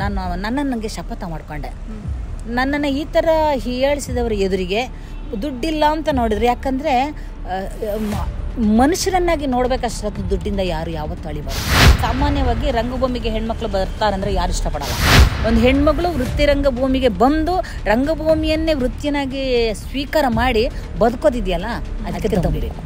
ನಾನು ನನ್ನನ್ನು ನನಗೆ ಶಪಥ ಮಾಡ್ಕೊಂಡೆ ನನ್ನನ್ನು ಈ ಥರ ಹೀಯಾಳಿಸಿದವರ ಎದುರಿಗೆ ದುಡ್ಡಿಲ್ಲ ಅಂತ ನೋಡಿದ್ರೆ ಯಾಕಂದರೆ ಮನುಷ್ಯರನ್ನಾಗಿ ನೋಡ್ಬೇಕಷ್ಟೇ ದುಡ್ಡಿಂದ ಯಾರು ಯಾವತ್ತೂ ಅಳಿಬಾರ್ದು ಸಾಮಾನ್ಯವಾಗಿ ರಂಗಭೂಮಿಗೆ ಹೆಣ್ಮಕ್ಳು ಬರ್ತಾರಂದ್ರೆ ಯಾರು ಇಷ್ಟಪಡಲ್ಲ ಒಂದು ಹೆಣ್ಮಗಳು ವೃತ್ತಿ ರಂಗಭೂಮಿಗೆ ಬಂದು ರಂಗಭೂಮಿಯನ್ನೇ ವೃತ್ತಿಯನ್ನಾಗಿ ಸ್ವೀಕಾರ ಮಾಡಿ ಬದುಕೋದಿದೆಯಲ್ಲ ಅದಕ್ಕೆ ತಂಬಿಬೇಕು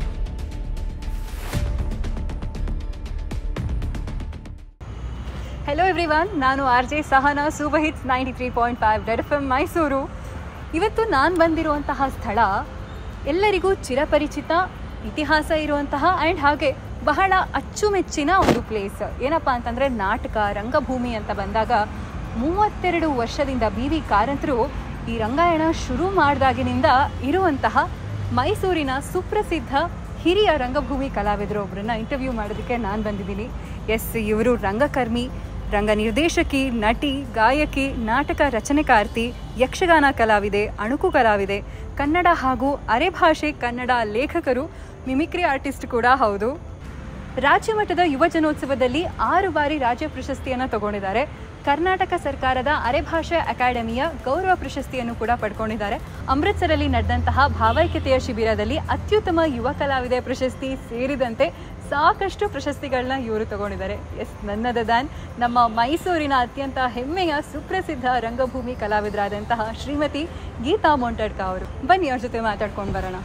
ಹೆಲೋ ಎವ್ರಿವನ್ ನಾನು R J Sahana super hits ninety three point five red F M Mysuru ಇವತ್ತು ನಾನು ಬಂದಿರುವಂತಹ ಸ್ಥಳ ಎಲ್ಲರಿಗೂ ಚಿರಪರಿಚಿತ ಇತಿಹಾಸ ಇರುವಂತಹ ಆ್ಯಂಡ್ ಹಾಗೆ ಬಹಳ ಅಚ್ಚುಮೆಚ್ಚಿನ ಒಂದು ಪ್ಲೇಸ್ ಏನಪ್ಪ ಅಂತಂದರೆ ನಾಟಕ ರಂಗಭೂಮಿ ಅಂತ ಬಂದಾಗ ಮೂವತ್ತೆರಡು ವರ್ಷದಿಂದ ಬಿ ವಿ ಕಾರಂತರು ಈ ರಂಗಾಯಣ ಶುರು ಮಾಡಿದಾಗಿನಿಂದ ಇರುವಂತಹ ಮೈಸೂರಿನ ಸುಪ್ರಸಿದ್ಧ ಹಿರಿಯ ರಂಗಭೂಮಿ ಕಲಾವಿದರು ಒಬ್ಬರನ್ನ ಇಂಟರ್ವ್ಯೂ ಮಾಡೋದಕ್ಕೆ ನಾನು ಬಂದಿದ್ದೀನಿ ಎಸ್ ಇವರು ರಂಗಕರ್ಮಿ ರಂಗ ನಿರ್ದೇಶಕಿ ನಟಿ ಗಾಯಕಿ ನಾಟಕ ರಚನೆಕಾರ್ತಿ ಯಕ್ಷಗಾನ ಕಲಾವಿದೆ ಅಣುಕು ಕಲಾವಿದೆ ಕನ್ನಡ ಹಾಗೂ ಅರೆಭಾಷೆ ಕನ್ನಡ ಲೇಖಕರು ಮಿಮಿಕ್ರಿ ಆರ್ಟಿಸ್ಟ್ ಕೂಡ ಹೌದು ರಾಜ್ಯ ಮಟ್ಟದ ಯುವ ಜನೋತ್ಸವದಲ್ಲಿ ಆರು ಬಾರಿ ರಾಜ್ಯ ಪ್ರಶಸ್ತಿಯನ್ನು ತಗೊಂಡಿದ್ದಾರೆ ಕರ್ನಾಟಕ ಸರ್ಕಾರದ ಅರೆಭಾಷೆ ಅಕಾಡೆಮಿಯ ಗೌರವ ಪ್ರಶಸ್ತಿಯನ್ನು ಕೂಡ ಪಡ್ಕೊಂಡಿದ್ದಾರೆ ಅಮೃತ್ಸರಲ್ಲಿ ನಡೆದಂತಹ ಭಾವೈಕ್ಯತೆಯ ಶಿಬಿರದಲ್ಲಿ ಅತ್ಯುತ್ತಮ ಯುವ ಕಲಾವಿದೆ ಪ್ರಶಸ್ತಿ ಸೇರಿದಂತೆ ಸಾಕಷ್ಟು ಪ್ರಶಸ್ತಿಗಳನ್ನ ಇವರು ತಗೊಂಡಿದ್ದಾರೆ ಎಸ್ ನನ್ನದ ದಾನ್ ನಮ್ಮ ಮೈಸೂರಿನ ಅತ್ಯಂತ ಹೆಮ್ಮೆಯ ಸುಪ್ರಸಿದ್ಧ ರಂಗಭೂಮಿ ಕಲಾವಿದರಾದಂತಹ ಶ್ರೀಮತಿ ಗೀತಾ ಮೊಂಟಡ್ಕ ಅವರು ಬನ್ನಿ ಅವ್ರ ಜೊತೆ ಮಾತಾಡ್ಕೊಂಡು ಬರೋಣ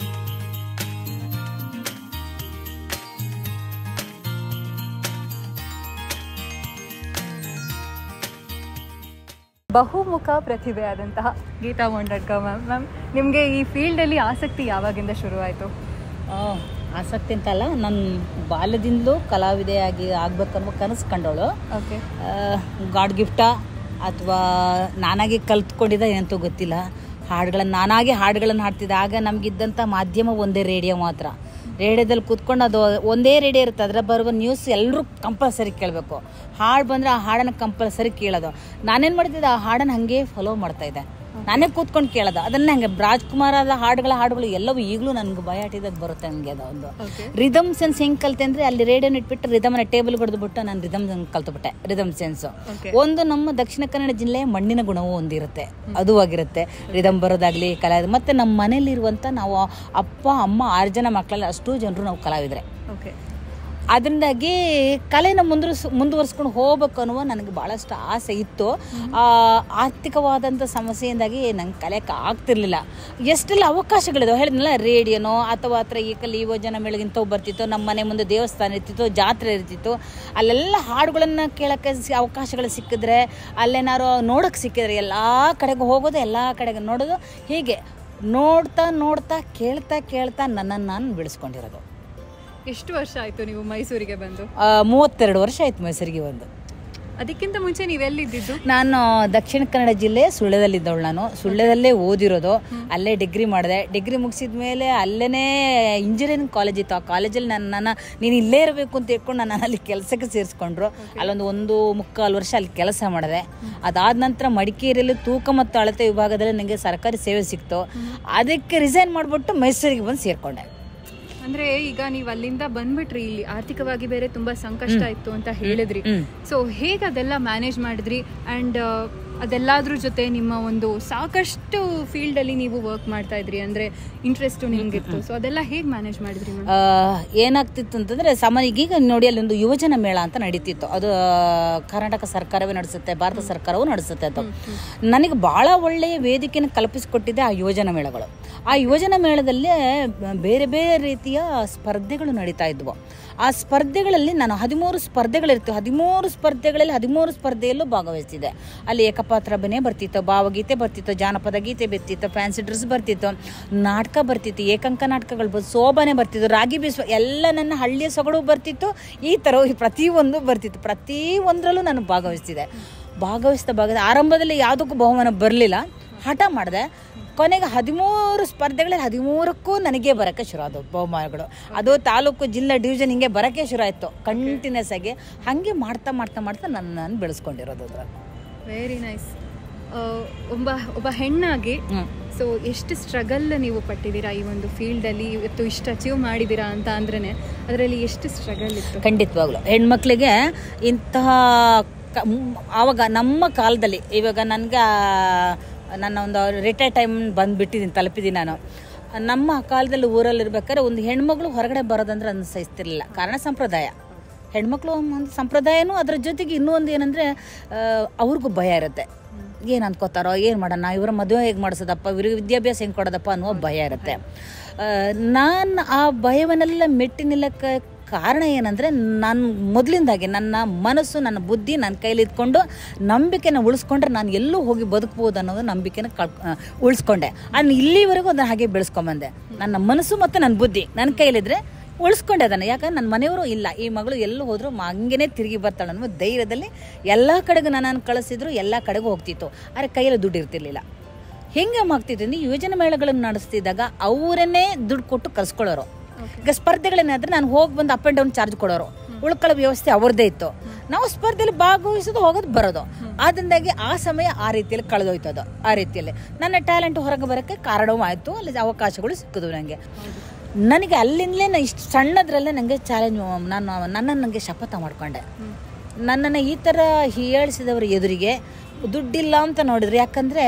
ಬಹುಮುಖ ಪ್ರತಿಭೆ ಆದಂತಹ ಗೀತಾ ಮೊಂಡಡ್ಕ ಮ್ಯಾಮ್ ಮ್ಯಾಮ್ ನಿಮಗೆ ಈ ಫೀಲ್ಡಲ್ಲಿ ಆಸಕ್ತಿ ಯಾವಾಗಿಂದ ಶುರುವಾಯಿತು ಆ, ಆಸಕ್ತಿ ಅಂತಲ್ಲ ನನ್ನ ಬಾಲ್ಯದಿಂದಲೂ ಕಲಾವಿದೆಯಾಗಿ ಆಗ್ಬೇಕನ್ನೋ ಕನಸು ಕಂಡವಳು ಓಕೆ ಗಾಡ್ ಗಿಫ್ಟಾ ಅಥವಾ ನಾನಾಗಿ ಕಲ್ತ್ಕೊಂಡಿದ್ದ ಏನಂತೂ ಗೊತ್ತಿಲ್ಲ ಹಾಡುಗಳನ್ನು ನಾನಾಗೆ ಹಾಡುಗಳನ್ನು ಹಾಡ್ತಿದ್ದೆ ಆಗ ನಮಗಿದ್ದಂಥ ಮಾಧ್ಯಮ ಒಂದೇ ರೇಡಿಯೋ ಮಾತ್ರ ರೇಡಿಯೋದಲ್ಲಿ ಕೂತ್ಕೊಂಡು ಅದು ಒಂದೇ ರೇಡಿಯೋ ಇರುತ್ತೆ ಅದರ ಬರುವ ನ್ಯೂಸ್ ಎಲ್ಲರೂ ಕಂಪಲ್ಸರಿ ಕೇಳಬೇಕು ಹಾಡು ಬಂದರೆ ಆ ಹಾಡನ್ನು ಕಂಪಲ್ಸರಿ ಕೇಳೋದು ನಾನೇನು ಮಾಡ್ತಿದ್ದೆ ಆ ಹಾಡನ್ನು ಹಾಗೆ ಫಾಲೋ ಮಾಡ್ತಾಯಿದ್ದೆ ನಾನೇ ಕೂತ್ಕೊಂಡು ಕೇಳೋದು ಅದನ್ನ ಹಂಗೆ ರಾಜ್ಕುಮಾರದ ಹಾಡುಗಳ ಹಾಡುಗಳು ಎಲ್ಲವೂ ಈಗಲೂ ನನಗೆ ಬಯಾಟಿದಾಗ ಬರುತ್ತೆ ನನಗೆ ಅದು ಒಂದು ಓಕೆ ರಿದಮ್ ಸೆನ್ಸ್ ಹೆಂಗೆ ಕಲ್ತೆ ಅಂದರೆ ಅಲ್ಲಿ ರೇಡಿಯೋನ ಇಟ್ಬಿಟ್ಟು ರಿದಮ್ನ ಟೇಬಲ್ ಹೊಡೆದ್ಬಿಟ್ಟು ನಾನು ರಿದಮ್ ಕಲ್ತ್ಬಿಟ್ಟೆ ರಿದಮ್ ಸೆನ್ಸು Okay. ಒಂದು ನಮ್ಮ ದಕ್ಷಿಣ ಕನ್ನಡ ಜಿಲ್ಲೆಯ ಮಣ್ಣಿನ ಗುಣವೂ ಒಂದಿರುತ್ತೆ ಅದು ಆಗಿರುತ್ತೆ ರಿದಮ್ ಬರೋದಾಗ್ಲಿ ಕಲಾ ಮತ್ತೆ ನಮ್ಮ ಮನೇಲಿರುವಂಥ ನಾವು ಅಪ್ಪ ಅಮ್ಮ ಆರು ಜನ ಮಕ್ಕಳಲ್ಲಿ ಅಷ್ಟು ಜನರು ನಾವು ಕಲಾವಿದ್ರೆ ಓಕೆ ಅದರಿಂದಾಗಿ ಕಲೆನ ಮುಂದುವರ್ಸ್ ಮುಂದುವರ್ಸ್ಕೊಂಡು ಹೋಗ್ಬೇಕು ಅನ್ನುವ ನನಗೆ ಭಾಳಷ್ಟು ಆಸೆ ಇತ್ತು ಆ, ಆರ್ಥಿಕವಾದಂಥ ಸಮಸ್ಯೆಯಿಂದಾಗಿ ನಂಗೆ ಕಲಿಯೋಕೆ ಆಗ್ತಿರ್ಲಿಲ್ಲ ಎಷ್ಟೆಲ್ಲ ಅವಕಾಶಗಳಿದಾವೆ ಹೇಳಿದ್ನಲ್ಲ ರೇಡಿಯೋನೋ ಅಥವಾ ಹತ್ರ ಈ ಕಲಿ ಯುವಜನ ಮೇಳಗಿಂತವು ಬರ್ತಿತ್ತು ನಮ್ಮ ಮನೆ ಮುಂದೆ ದೇವಸ್ಥಾನ ಇರ್ತಿತ್ತು ಜಾತ್ರೆ ಇರ್ತಿತ್ತು ಅಲ್ಲೆಲ್ಲ ಹಾಡುಗಳನ್ನು ಕೇಳೋಕ್ಕೆ ಸಿ- ಅವಕಾಶಗಳು ಸಿಕ್ಕಿದ್ರೆ ಅಲ್ಲೇನಾರು ನೋಡೋಕ್ಕೆ ಸಿಕ್ಕಿದ್ರೆ ಎಲ್ಲ ಕಡೆಗೂ ಹೋಗೋದು ಎಲ್ಲ ಕಡೆಗೆ ನೋಡೋದು ಹೀಗೆ ನೋಡ್ತಾ ನೋಡ್ತಾ ಕೇಳ್ತಾ ಕೇಳ್ತಾ ನನ್ನನ್ನು ನಾನು ಬೆಳೆಸ್ಕೊಂಡಿರೋದು ಎಷ್ಟು ವರ್ಷ ಆಯಿತು ನೀವು ಮೈಸೂರಿಗೆ ಬಂದು ಆ, ಮೂವತ್ತೆರಡು ವರ್ಷ ಆಯ್ತು ಮೈಸೂರಿಗೆ ಬಂದು ಅದಕ್ಕಿಂತ ಮುಂಚೆ ನೀವೆಲ್ಲಿದ್ದಿದ್ದು ನಾನು ದಕ್ಷಿಣ ಕನ್ನಡ ಜಿಲ್ಲೆ ಸುಳ್ಯದಲ್ಲಿದ್ದವಳು ನಾನು ಸುಳ್ಯದಲ್ಲೇ ಓದಿರೋದು ಅಲ್ಲೇ ಡಿಗ್ರಿ ಮಾಡಿದೆ ಡಿಗ್ರಿ ಮುಗಿಸಿದ ಮೇಲೆ ಅಲ್ಲೇ ಇಂಜಿನಿಯರಿಂಗ್ ಕಾಲೇಜ್ ಇತ್ತು ಆ ಕಾಲೇಜಲ್ಲಿ ನನ್ನ ನೀನು ಇಲ್ಲೇ ಇರಬೇಕು ಅಂತ ಹೇಳ್ಕೊಂಡು ನಾನು ಅಲ್ಲಿ ಕೆಲಸಕ್ಕೆ ಸೇರಿಸ್ಕೊಂಡ್ರು ಅಲ್ಲೊಂದು ಒಂದು ಮುಕ್ಕಾಲು ವರ್ಷ ಅಲ್ಲಿ ಕೆಲಸ ಮಾಡಿದೆ ಅದಾದ ನಂತರ ಮಡಿಕೇರಿಯಲ್ಲಿ ತೂಕ ಮತ್ತು ಅಳತೆ ವಿಭಾಗದಲ್ಲಿ ನನಗೆ ಸರ್ಕಾರಿ ಸೇವೆ ಸಿಕ್ತು ಅದಕ್ಕೆ ರಿಸೈನ್ ಮಾಡಿಬಿಟ್ಟು ಮೈಸೂರಿಗೆ ಬಂದು ಸೇರಿಕೊಂಡೆ ಅಂದ್ರೆ ಈಗ ನೀವು ಅಲ್ಲಿಂದ ಬಂದ್ಬಿಟ್ರಿ ಇಲ್ಲಿ ಆರ್ಥಿಕವಾಗಿ ಬೇರೆ ತುಂಬಾ ಸಂಕಷ್ಟ ಇತ್ತು ಅಂತ ಹೇಳಿದ್ರಿ ಹ್ಮ್. ಸೊ ಹೇಗೆ ಅದೆಲ್ಲ ಮ್ಯಾನೇಜ್ ಮಾಡಿದ್ರಿ ಅಂಡ್ ಅದೆಲ್ಲದ್ರ ಜೊತೆ ನಿಮ್ಮ ಒಂದು ಸಾಕಷ್ಟು ಫೀಲ್ಡ್ ಅಲ್ಲಿ ನೀವು ವರ್ಕ್ ಮಾಡ್ತಾ ಇದ್ರಿ ಅಂದ್ರೆ ಇಂಟ್ರೆಸ್ಟ್ ನಿಮ್ಗಿತ್ತು ಸೊ ಅದೆಲ್ಲ ಹೇಗೆ ಮ್ಯಾನೇಜ್ ಮಾಡಿದ್ರಿ ಮೇಡಮ್ ಆ, ಏನಾಗ್ತಿತ್ತು ಅಂತಂದ್ರೆ ಸಾಮಾನ್ಯ ಈಗೀಗ ನೋಡಿ ಅಲ್ಲಿ ಒಂದು ಯುವಜನ ಮೇಳ ಅಂತ ನಡೀತಿತ್ತು ಅದು ಆ, ಕರ್ನಾಟಕ ಸರ್ಕಾರವೇ ನಡೆಸುತ್ತೆ ಭಾರತ ಸರ್ಕಾರವೂ ನಡೆಸುತ್ತೆ ಅದು ನನಗೆ ಬಹಳ ಒಳ್ಳೆಯ ವೇದಿಕೆಯನ್ನು ಕಲ್ಪಿಸಿಕೊಟ್ಟಿದೆ ಆ ಯುವಜನ ಮೇಳಗಳು ಆ ಯುವಜನ ಮೇಳದಲ್ಲಿ ಬೇರೆ ಬೇರೆ ರೀತಿಯ ಸ್ಪರ್ಧೆಗಳು ನಡೀತಾ ಇದ್ವು ಆ ಸ್ಪರ್ಧೆಗಳಲ್ಲಿ ನಾನು ಹದಿಮೂರು ಸ್ಪರ್ಧೆಗಳಿರ್ತೀವಿ ಹದಿಮೂರು ಸ್ಪರ್ಧೆಗಳಲ್ಲಿ ಹದಿಮೂರು ಸ್ಪರ್ಧೆಯಲ್ಲೂ ಭಾಗವಹಿಸಿದೆ ಅಲ್ಲಿ ಏಕಪಾತ್ರ ಅಭಿನಯ ಬರ್ತಿತ್ತು ಭಾವಗೀತೆ ಬರ್ತಿತ್ತು ಜಾನಪದ ಗೀತೆ ಬರ್ತಿತ್ತು ಫ್ಯಾನ್ಸಿ ಡ್ರೆಸ್ ಬರ್ತಿತ್ತು ನಾಟಕ ಬರ್ತಿತ್ತು ಏಕಂಕ ನಾಟಕಗಳು ಬರ್ ಸೋಬನೆ ಬರ್ತಿತ್ತು ರಾಗಿ ಬೀಸುವ ಎಲ್ಲ ನನ್ನ ಹಳ್ಳಿಯ ಸೊಗಡು ಬರ್ತಿತ್ತು ಈ ಥರ ಪ್ರತಿಯೊಂದು ಬರ್ತಿತ್ತು ಪ್ರತಿ ಒಂದರಲ್ಲೂ ನಾನು ಭಾಗವಹಿಸ್ತಿದ್ದೆ ಭಾಗವಹಿಸ್ತಾ ಭಾಗದ ಆರಂಭದಲ್ಲಿ ಯಾವುದಕ್ಕೂ ಬಹುಮಾನ ಬರಲಿಲ್ಲ ಹಠ ಮಾಡಿದೆ ಕೊನೆಗೆ ಹದಿಮೂರು ಸ್ಪರ್ಧೆಗಳಲ್ಲಿ ಹದಿಮೂರಕ್ಕೂ ನನಗೆ ಬರೋಕ್ಕೆ ಶುರು ಆದವು ಬಹುಮಾನಗಳು ಅದು ತಾಲೂಕು ಜಿಲ್ಲಾ ಡಿವಿಷನ್ ಹಿಂಗೆ ಬರೋಕ್ಕೆ ಶುರು ಆಯಿತು ಕಂಟಿನ್ಯೂಸ್ ಆಗಿ ಹಾಗೆ ಮಾಡ್ತಾ ಮಾಡ್ತಾ ಮಾಡ್ತಾ ನನ್ನ ನಾನು ಬೆಳೆಸ್ಕೊಂಡಿರೋದು ಅದ್ರಲ್ಲಿ ವೆರಿ ನೈಸ್ ಒಬ್ಬ ಒಬ್ಬ ಹೆಣ್ಣಾಗಿ ಹ್ಞೂ ಸೊ ಎಷ್ಟು ಸ್ಟ್ರಗಲ್ ನೀವು ಪಟ್ಟಿದ್ದೀರಾ ಈ ಒಂದು ಫೀಲ್ಡಲ್ಲಿ ಇವತ್ತು ಇಷ್ಟು ಅಚೀವ್ ಮಾಡಿದ್ದೀರಾ ಅಂತ ಅಂದ್ರೆ ಅದರಲ್ಲಿ ಎಷ್ಟು ಸ್ಟ್ರಗಲ್ ಇತ್ತು ಖಂಡಿತವಾಗ್ಲು ಹೆಣ್ಮಕ್ಳಿಗೆ ಇಂತಹ ಕ- ಮ್- ಆವಾಗ ನಮ್ಮ ಕಾಲದಲ್ಲಿ ಇವಾಗ ನನಗೆ ನನ್ನ ಒಂದು ರಿಟೈರ್ ಟೈಮ್ ಬಂದುಬಿಟ್ಟಿದ್ದೀನಿ ತಲುಪಿದ್ದೀನಿ ನಾನು ನಮ್ಮ ಕಾಲದಲ್ಲಿ ಊರಲ್ಲಿ ಇರ್ಬೇಕಾದ್ರೆ ಒಂದು ಹೆಣ್ಮಗಳು ಹೊರಗಡೆ ಬರೋದಂದ್ರೆ ಅನ್ಸೈಸ್ತಿರ್ಲಿಲ್ಲ ಕಾರಣ ಸಂಪ್ರದಾಯ ಹೆಣ್ಮಕ್ಳು ಒಂದು ಸಂಪ್ರದಾಯನೂ ಅದ್ರ ಜೊತೆಗೆ ಇನ್ನೂ ಒಂದು ಏನಂದರೆ ಅವ್ರಿಗೂ ಭಯ ಇರುತ್ತೆ ಏನು ಅನ್ಕೋತಾರೋ ಏನು ಮಾಡೋಣ ಇವರ ಮದುವೆ ಹೇಗೆ ಮಾಡಿಸೋದಪ್ಪ ಇವ್ರಿಗೆ ವಿದ್ಯಾಭ್ಯಾಸ ಹೆಂಗೆ ಕೊಡೋದಪ್ಪ ಅನ್ನೋ ಭಯ ಇರುತ್ತೆ ನಾನು ಆ ಭಯವನ್ನೆಲ್ಲ ಮೆಟ್ಟಿ ನಿಲ್ಲಕ್ಕೆ ಕಾರಣ ಏನಂದರೆ ನಾನು ಮೊದಲಿಂದಾಗಿ ನನ್ನ ಮನಸ್ಸು ನನ್ನ ಬುದ್ಧಿ ನನ್ನ ಕೈಲಿ ಇದ್ಕೊಂಡು ನಂಬಿಕೆನ ಉಳಿಸ್ಕೊಂಡ್ರೆ ನಾನು ಎಲ್ಲೂ ಹೋಗಿ ಬದುಕ್ಬೋದು ಅನ್ನೋದು ನಂಬಿಕೆನ ಕಳ್ ಆ, ಉಳಿಸ್ಕೊಂಡೆ ಅದನ್ನ ಇಲ್ಲಿವರೆಗೂ ಅದನ್ನು ಹಾಗೆ ಬೆಳೆಸ್ಕೊಂಬಂದೆ ನನ್ನ ಮನಸ್ಸು ಮತ್ತು ನನ್ನ ಬುದ್ಧಿ ನನ್ನ ಕೈಲಿದ್ರೆ ಉಳಿಸ್ಕೊಂಡೆ ಅದನ್ನು ಯಾಕಂದ್ರೆ ನನ್ನ ಮನೆಯವರು ಇಲ್ಲ ಈ ಮಗಳು ಎಲ್ಲೂ ಹೋದರೂ ಹಂಗೇನೆ ತಿರುಗಿ ಬರ್ತಾಳೆ ಅನ್ನೋ ಧೈರ್ಯದಲ್ಲಿ ಎಲ್ಲ ಕಡೆಗೂ ನನ್ನನ್ನು ಕಳಿಸಿದ್ರು ಎಲ್ಲ ಕಡೆಗೂ ಹೋಗ್ತಿತ್ತು ಆದರೆ ಕೈಯಲ್ಲಿ ದುಡ್ಡು ಇರ್ತಿರ್ಲಿಲ್ಲ ಹೆಂಗೆ ಆಗ್ತಿತ್ತು ಅಂದ್ರೆ ಯೋಜನೆ ಮೇಳಗಳನ್ನು ನಡೆಸ್ತಿದ್ದಾಗ ಅವರನ್ನೇ ದುಡ್ಡು ಕೊಟ್ಟು ಕರ್ಸ್ಕೊಳ್ಳೋರು ಈಗ ಸ್ಪರ್ಧೆಗಳೇನಾದ್ರೆ ನಾನು ಹೋಗಿ ಬಂದು ಅಪ್ ಆ್ಯಂಡ್ ಡೌನ್ ಚಾರ್ಜ್ ಕೊಡೋರು ಉಳ್ಕೊಳ್ಳೋ ವ್ಯವಸ್ಥೆ ಅವ್ರದ್ದೇ ಇತ್ತು ನಾವು ಸ್ಪರ್ಧೆಯಲ್ಲಿ ಭಾಗವಹಿಸೋದು ಹೋಗೋದು ಬರೋದು ಆದ್ರಿಂದಾಗಿ ಆ ಸಮಯ ಆ ರೀತಿಯಲ್ಲಿ ಕಳೆದೋಯ್ತು ಅದು ಆ ರೀತಿಯಲ್ಲಿ ನನ್ನ ಟ್ಯಾಲೆಂಟ್ ಹೊರಗೆ ಬರೋಕ್ಕೆ ಕಾರಣವೂ ಆಯಿತು ಅಲ್ಲಿ ಅವಕಾಶಗಳು ಸಿಕ್ಕಿದ್ವು ನನಗೆ ನನಗೆ ಅಲ್ಲಿಂದಲೇ ನಾ ಇಷ್ಟು ಸಣ್ಣದ್ರಲ್ಲೇ ನನಗೆ ಚಾಲೆಂಜ್ ನಾನು ನನ್ನನ್ನು ನನಗೆ ಶಪಥ ಮಾಡ್ಕೊಂಡೆ ನನ್ನನ್ನು ಈ ಥರ ಹೀಯಾಳಿಸಿದವರ ಎದುರಿಗೆ ದುಡ್ಡಿಲ್ಲ ಅಂತ ನೋಡಿದ್ರೆ ಯಾಕಂದರೆ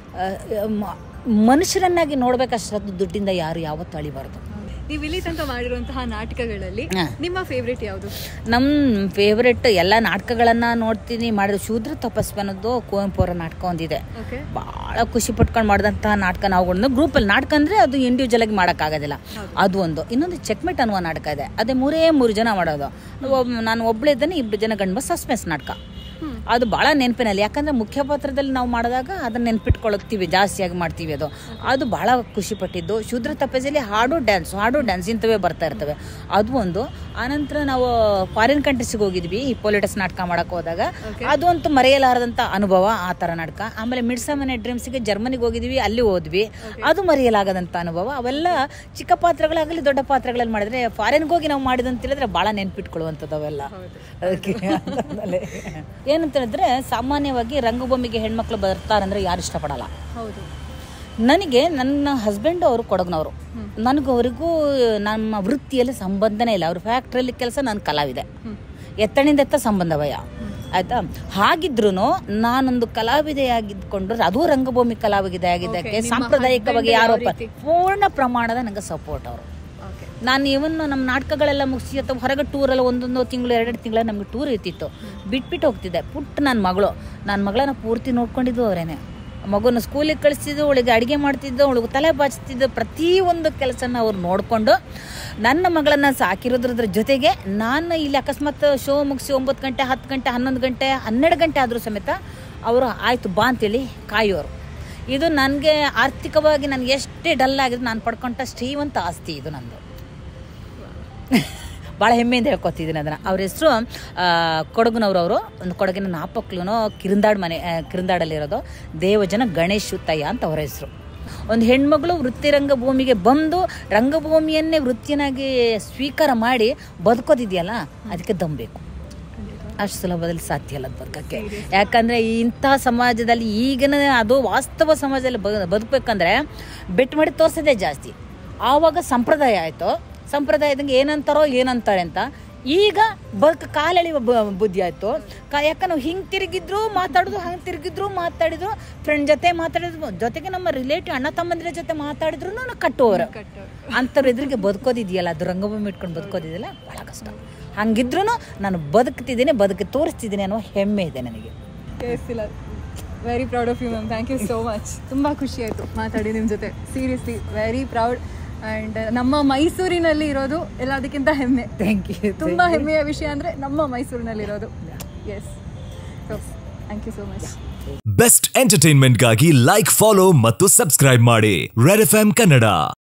ಮನುಷ್ಯರನ್ನಾಗಿ ನೋಡ್ಬೇಕಷ್ಟು ದುಡ್ಡಿಂದ ಯಾರು ಯಾವತ್ತೂ ಅಳಿಬಾರ್ದು ನೀವು ಇಲ್ಲಿ ತನಕ ಮಾಡಿರುವಂತಹ ನಾಟಕಗಳಲ್ಲಿ ಹಾ. ನಿಮ್ಮ ಫೇವ್ರೇಟ್ ಯಾವುದು ನಮ್ಮ ಫೇವ್ರೆಟ್ ಎಲ್ಲ ನಾಟಕಗಳನ್ನು ನೋಡ್ತೀನಿ ಮಾಡಿದ ಶೂದ್ರ ತಪಸ್ವಿ ಅನ್ನೋದು ಕುವೆಂಪು ಅವರ ನಾಟಕ ಒಂದಿದೆ ಓಕೆ ಭಾಳ ಖುಷಿ ಪಟ್ಕೊಂಡು ಮಾಡಿದಂತಹ ನಾಟಕ ನಾವು ಗ್ರೂಪಲ್ಲಿ ನಾಟಕ ಅಂದರೆ ಅದು ಇಂಡಿವಿಜುವಲ್ ಆಗಿ ಮಾಡೋಕ್ಕಾಗೋದಿಲ್ಲ ಅದು ಒಂದು ಇನ್ನೊಂದು ಚೆಕ್ಮೆಟ್ ಅನ್ನುವ ನಾಟಕ ಇದೆ ಅದೇ ಮೂರೇ ಮೂರು ಜನ ಮಾಡೋದು ಒಬ್- ನಾನು ಒಬ್ಬಳೇ ಇದ್ದೇನೆ ಇಬ್ಬರು ಜನ ಗಂಡು ಸಸ್ಪೆನ್ಸ್ ನಾಟಕ ಅದು ಭಾಳ ನೆನಪಿನಲ್ಲಿ ಯಾಕಂದ್ರೆ ಮುಖ್ಯ ಪಾತ್ರದಲ್ಲಿ ನಾವು ಮಾಡಿದಾಗ ಅದನ್ನ ನೆನ್ಪಿಟ್ಕೊಳ್ತೀವಿ ಜಾಸ್ತಿಯಾಗಿ ಮಾಡ್ತೀವಿ ಅದು ಅದು ಭಾಳ ಖುಷಿ ಪಟ್ಟಿದ್ದು ಶೂದ್ರ ತಪಸ್ಸಲ್ಲಿ ಹಾಡು ಡ್ಯಾನ್ಸ್ ಹಾಡು ಡ್ಯಾನ್ಸ್ ಇಂಥವೇ ಬರ್ತಾ ಇರ್ತವೆ ಅದು ಒಂದು ಆನಂತರ ನಾವು ಫಾರಿನ್ ಕಂಟ್ರೀಸ್ಗೆ ಹೋಗಿದ್ವಿ ಈ ಪೊಲಿಟಿಕ್ಸ್ ನಾಟಕ ಮಾಡಕ್ಕೆ ಹೋದಾಗ ಅದು ಅಂತೂ ಮರೆಯಲಾರದಂಥ ಅನುಭವ ಆ ಥರ ನಾಟಕ ಆಮೇಲೆ ಮಿಡ್ಸಮನೆ ಡ್ರೀಮ್ಸ್ಗೆ ಜರ್ಮನಿಗೆ ಹೋಗಿದ್ವಿ ಅಲ್ಲಿ ಹೋದ್ವಿ ಅದು ಮರೆಯಲಾಗದಂಥ ಅನುಭವ ಅವೆಲ್ಲ ಚಿಕ್ಕ ಪಾತ್ರಗಳಾಗಲಿ ದೊಡ್ಡ ಪಾತ್ರಗಳಲ್ಲಿ ಮಾಡಿದ್ರೆ ಫಾರಿನ್ಗೆ ಹೋಗಿ ನಾವು ಮಾಡಿದಂತ ಹೇಳಿದ್ರೆ ಭಾಳ ನೆನ್ಪಿಟ್ಕೊಳ್ಳುವಂಥದ್ದು ಅವೆಲ್ಲ ಅದಕ್ಕೆ ಅದಾದ್ಮೇಲೆ ಏನಂತ ಹೇಳಿದ್ರೆ ಸಾಮಾನ್ಯವಾಗಿ ರಂಗಭೂಮಿಗೆ ಹೆಣ್ಮಕ್ಳು ಬರ್ತಾರಂದ್ರೆ ಯಾರು ಇಷ್ಟಪಡಲ್ಲ ಹೌದು ನನಗೆ ನನ್ನ ಹಸ್ಬೆಂಡ್ ಅವರು ಕೊಡಗ್ನವರು ನನಗೂ ಅವರಿಗೂ ನಮ್ಮ ವೃತ್ತಿಯಲ್ಲಿ ಸಂಬಂಧನೇ ಇಲ್ಲ ಅವ್ರ ಫ್ಯಾಕ್ಟ್ರಿಯಲ್ಲಿ ಕೆಲಸ ನಾನು ಕಲಾವಿದೆ ಎತ್ತಣಿಂದ ಎತ್ತ ಸಂಬಂಧವಯ್ಯ ಆಯ್ತಾ ಹಾಗಿದ್ರು ನಾನೊಂದು ಕಲಾವಿದೆಯಾಗಿದ್ಕೊಂಡು ಅದು ರಂಗಭೂಮಿ ಕಲಾವಿದೆ ಆಗಿದ್ದಕ್ಕೆ ಸಾಂಪ್ರದಾಯಿಕವಾಗಿ ಯಾರೋ ಪ- ಪೂರ್ಣ ಪ್ರಮಾಣದ ನಂಗೆ ಸಪೋರ್ಟ್ ಅವರು ಓಕೆ ನಾನು ಇವನ್ ನಮ್ಮ ನಾಟಕಗಳೆಲ್ಲ ಮುಗಿಸಿ ಅಥವಾ ಹೊರಗೆ ಟೂರೆಲ್ಲ ಒಂದೊಂದು ತಿಂಗಳು ಎರಡೆರಡು ತಿಂಗಳ ನಮಗೆ ಟೂರ್ ಇರ್ತಿತ್ತು ಬಿಟ್ಬಿಟ್ಟು ಹೋಗ್ತಿದ್ದೆ ಪುಟ್ಟ ನನ್ನ ಮಗಳು ನನ್ನ ಮಗಳನ್ನ ಪೂರ್ತಿ ನೋಡ್ಕೊಂಡಿದ್ದು ಅವರೇನೆ ಮಗುನ ಸ್ಕೂಲಿಗೆ ಕಳಿಸ್ತಿದ್ದು ಅವಳಿಗೆ ಅಡುಗೆ ಮಾಡ್ತಿದ್ದು ಅವಳಿಗೆ ತಲೆ ಬಾಚ್ತಿದ್ದು ಪ್ರತಿಯೊಂದು ಕೆಲಸನ ಅವ್ರು ನೋಡಿಕೊಂಡು ನನ್ನ ಮಗಳನ್ನು ಸಾಕಿರೋದ್ರ ಜೊತೆಗೆ ನಾನು ಇಲ್ಲಿ ಅಕಸ್ಮಾತ್ ಶೋ ಮುಗಿಸಿ ಒಂಬತ್ತು ಗಂಟೆ ಹತ್ತು ಗಂಟೆ ಹನ್ನೊಂದು ಗಂಟೆ ಹನ್ನೆರಡು ಗಂಟೆ ಆದರೂ ಸಮೇತ ಅವರು ಆಯಿತು ಬಾ ಅಂತೇಳಿ ಕಾಯೋರು ಇದು ನನಗೆ ಆರ್ಥಿಕವಾಗಿ ನನಗೆ ಎಷ್ಟೇ ಡಲ್ ಆಗಿದ್ರು ನಾನು ಪಡ್ಕೊಂಡ ಶ್ರೀಮಂತ ಆಸ್ತಿ ಇದು ನಂದು ಭಾಳ ಹೆಮ್ಮೆಯಿಂದ ಹೇಳ್ಕೊತಿದ್ದೀನಿ ಅದನ್ನು ಅವ್ರ ಹೆಸರು ಕೊಡಗಿನವ್ರವರು ಒಂದು ಕೊಡಗಿನ ನಾಪಕ್ಲುನೋ ಕಿರಿಂದಾಡ್ ಮನೆ ಆ, ಕಿರಿಂದಾಡಲ್ಲಿರೋದು ದೇವಜನ ಗಣೇಶ್ ಉತ್ತಯ್ಯ ಅಂತ ಅವರ ಹೆಸರು ಒಂದು ಹೆಣ್ಮಗಳು ವೃತ್ತಿ ರಂಗಭೂಮಿಗೆ ಬಂದು ರಂಗಭೂಮಿಯನ್ನೇ ವೃತ್ತಿಯನ್ನಾಗಿ ಸ್ವೀಕಾರ ಮಾಡಿ ಬದುಕೋದಿದೆಯಲ್ಲ ಅದಕ್ಕೆ ದಮ್ಬೇಕು ಅಷ್ಟು ಸುಲಭದಲ್ಲಿ ಸಾಧ್ಯ ಇಲ್ಲ ಅದು ಬದುಕಕ್ಕೆ ಯಾಕಂದರೆ ಇಂಥ ಸಮಾಜದಲ್ಲಿ ಈಗಿನ ಅದು ವಾಸ್ತವ ಸಮಾಜದಲ್ಲಿ ಬ ಬದುಕಬೇಕಂದ್ರೆ ಬೆಟ್ ಮಾಡಿ ತೋರಿಸೋದೇ ಜಾಸ್ತಿ ಆವಾಗ ಸಂಪ್ರದಾಯ ಆಯಿತು ಸಂಪ್ರದಾಯದಂಗೆ ಏನಂತಾರೋ ಏನಂತಾರೆ ಅಂತ ಈಗ ಬದುಕು ಕಾಲೆಳೆಯುವ ಬ- ಬುದ್ಧಿ ಆಯಿತು ಕಾ ಯಾಕೆ ನಾವು ಹಿಂಗೆ ತಿರುಗಿದ್ರು ಮಾತಾಡಿದ್ರು ಹಂಗೆ ತಿರುಗಿದ್ರು ಮಾತಾಡಿದ್ರು ಫ್ರೆಂಡ್ ಜೊತೆ ಮಾತಾಡಿದ್ರು ಜೊತೆಗೆ ನಮ್ಮ ರಿಲೇಟಿವ್ ಅಣ್ಣ ತಮ್ಮಂದಿರ ಜೊತೆ ಮಾತಾಡಿದ್ರು ನಾವು ಕಟ್ಟುವವರು ಅಂಥವ್ರ ಎದುರಿಗೆ ಬದುಕೋದಿದೆಯಲ್ಲ ಅದು ರಂಗಭೂಮಿ ಇಟ್ಕೊಂಡು ಬದುಕೋದಿದೆಯಲ್ಲ ಭಾಳ ಕಷ್ಟ ಹಂಗಿದ್ರು ನಾನು ಬದುಕ್ತಿದ್ದೀನಿ ಬದುಕಿ ತೋರಿಸ್ತಿದ್ದೀನಿ ಅನ್ನೋ ಹೆಮ್ಮೆ ಇದೆ ನನಗೆ ಕೇಳಿಸ್ತಿಲ್ಲ very proud of you ma'am thank you so much ತುಂಬ ಖುಷಿ ಆಯಿತು ಮಾತಾಡಿ ನಿಮ್ಮ ಜೊತೆ ಸೀರಿಯಸ್ಲಿ ವೆರಿ ಪ್ರೌಡ್ ಆ್ಯಂಡ್ ನಮ್ಮ ಮೈಸೂರಿನಲ್ಲಿ ಇರೋದು ಎಲ್ಲದಕ್ಕಿಂತ ಹೆಮ್ಮೆ ಥ್ಯಾಂಕ್ ಯು ತುಂಬ ಹೆಮ್ಮೆಯ ವಿಷಯ ಅಂದರೆ ನಮ್ಮ ಮೈಸೂರಿನಲ್ಲಿರೋದು yes so thank you so much best ಎಂಟರ್ಟೈನ್ಮೆಂಟ್ಗಾಗಿ ಲೈಕ್ ಫಾಲೋ ಮತ್ತು ಸಬ್ಸ್ಕ್ರೈಬ್ ಮಾಡಿ ರೆಡ್ ಎಫ್ ಕನ್ನಡ